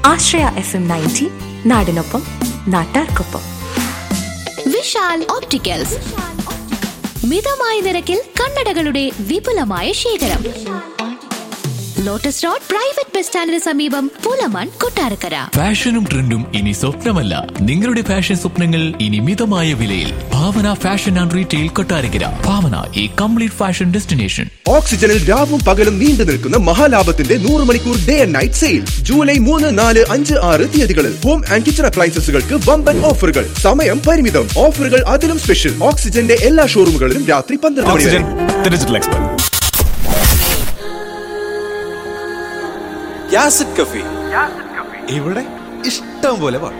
ആശ്രയ F M ninety നാടിനൊപ്പം നാട്ടാർക്കൊപ്പം Vishal opticals മിതമായ നിരക്കിൽ കണ്ണടകളുടെ വിപുലമായ ശേഖരം ലോട്ടസ് റോഡ് പ്രൈവറ്റ് ബസ് സ്റ്റാൻഡിന് സമീപം പൂലമാൻ കൊട്ടാരക്കര ഫാഷനും ട്രെൻഡും ഇനി സ്വപ്നമല്ല നിങ്ങളുടെ ഫാഷൻ സ്വപ്നങ്ങൾ ഇനി മിതമായ വിലയിൽ Bhavana fashion and retail Kottarakkara Bhavana ഈ കംപ്ലീറ്റ് ഫാഷൻ ഡെസ്റ്റിനേഷൻ ഓക്സിജനിൽ രാവും പകലും നീണ്ടു നിൽക്കുന്ന മഹാലാഭത്തിന്റെ നൂറ് മണിക്കൂർ day and night sale July മൂന്ന് നാല് അഞ്ച് ആറ് തീയതികളിൽ ഹോം ആൻഡ് കിച്ചൺ അപ്ലയൻസസുകൾക്ക് വമ്പൻ ഓഫറുകൾ സമയം പരിമിതം ഓഫറുകൾ അതിലും സ്പെഷ്യൽ ഓക്സിജന്റെ എല്ലാ ഷോറൂമുകളിലും രാത്രി പന്ത്രണ്ട് മണി വരെ ഓക്സിജൻ ഡിജിറ്റൽ എക്സ്പെർട്ട് യാസിഡ് കഫി ഇവിടെ ഇഷ്ടം പോലെ പാട്ട്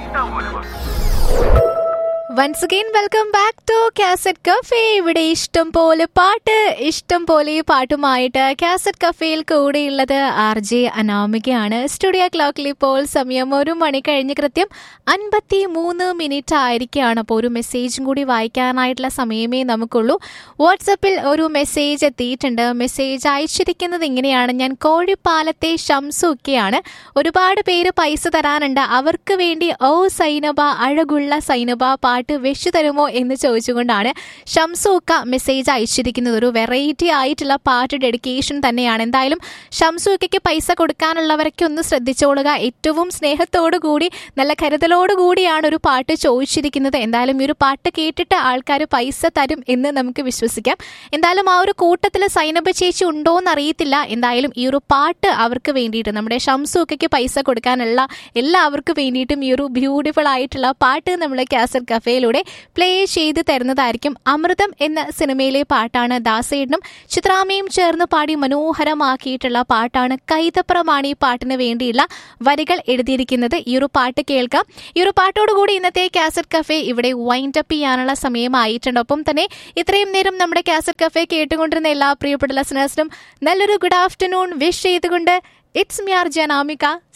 once again welcome back to cassette cafe ഇവിടെ ഇഷ്ടം പോലെ പാട്ട് ഇഷ്ടം പോലെ പാട്ടുമായിട്ട് കാസറ്റ് കഫേയിൽ കൂടെയുള്ളത് ആർ ജെ അനാമികയാണ് സ്റ്റുഡിയോ ക്ലോക്കിൽ ഇപ്പോൾ സമയം ഒരു മണി കഴിഞ്ഞ് കൃത്യം അൻപത്തി മൂന്ന് മിനിറ്റ് ആയിരിക്കുകയാണ് അപ്പോൾ ഒരു മെസ്സേജും കൂടി വായിക്കാനായിട്ടുള്ള സമയമേ നമുക്കുള്ളൂ വാട്സപ്പിൽ ഒരു മെസ്സേജ് എത്തിയിട്ടുണ്ട് മെസ്സേജ് അയച്ചിരിക്കുന്നത് ഇങ്ങനെയാണ് ഞാൻ കോഴിപ്പാലത്തെ ഷംസുക്കെയാണ് ഒരുപാട് പേര് പൈസ തരാനുണ്ട് അവർക്ക് വേണ്ടി ഓ സൈനബ അഴകുള്ള സൈനബ പാട്ട് വെച്ചു തരുമോ എന്ന് ചോദിച്ചുകൊണ്ടാണ് ഷംസൂക്ക മെസ്സേജ് അയച്ചിരിക്കുന്നത് ഒരു വെറൈറ്റി ആയിട്ടുള്ള പാട്ട് ഡെഡിക്കേഷൻ തന്നെയാണ് എന്തായാലും ഷംസൂക്കയ്ക്ക് പൈസ കൊടുക്കാനുള്ളവരൊക്കെ ഒന്ന് ശ്രദ്ധിച്ചോളുക ഏറ്റവും സ്നേഹത്തോടു കൂടി നല്ല കരുതലോടു കൂടിയാണ് ഒരു പാട്ട് ചോദിച്ചിരിക്കുന്നത് എന്തായാലും ഈ ഒരു പാട്ട് കേട്ടിട്ട് ആൾക്കാർ പൈസ തരും എന്ന് നമുക്ക് വിശ്വസിക്കാം എന്തായാലും ആ ഒരു കൂട്ടത്തിൽ സൈനബ ചേച്ചി ഉണ്ടോ എന്ന് അറിയത്തില്ല എന്തായാലും ഈ ഒരു പാട്ട് അവർക്ക് വേണ്ടിയിട്ട് നമ്മുടെ ഷംസൂക്കയ്ക്ക് പൈസ കൊടുക്കാനുള്ള എല്ലാവർക്കും വേണ്ടിയിട്ടും ഈ ഒരു ബ്യൂട്ടിഫുൾ ആയിട്ടുള്ള പാട്ട് നമ്മൾ കാസറ്റ് കഫേയിലൂടെ പ്ലേ ചെയ്ത് തരുന്നതായിരിക്കും അമൃതം എന്ന സിനിമയിലെ പാട്ടാണ് ദാസേടനും ചിത്രാമയും ചേർന്ന് പാടി മനോഹരമാക്കിയിട്ടുള്ള പാട്ടാണ് കൈതപ്രമാണ് ഈ പാട്ടിന് വേണ്ടിയുള്ള വരികൾ എഴുതിയിരിക്കുന്നത് ഈ ഒരു പാട്ട് കേൾക്കാം ഈ ഒരു പാട്ടോടുകൂടി ഇന്നത്തെ കാസറ്റ് കഫേ ഇവിടെ വൈൻഡ് അപ്പ് ചെയ്യാനുള്ള സമയമായിട്ടുണ്ട് ഒപ്പം തന്നെ ഇത്രയും നേരം നമ്മുടെ കാസറ്റ് കഫേ കേട്ടുകൊണ്ടിരുന്ന എല്ലാ പ്രിയപ്പെട്ട ലിസണേഴ്സിനും നല്ലൊരു ഗുഡ് ആഫ്റ്റർനൂൺ വിഷ് ചെയ്തുകൊണ്ട് ഇറ്റ്സ് മിയാർ ജനാമിക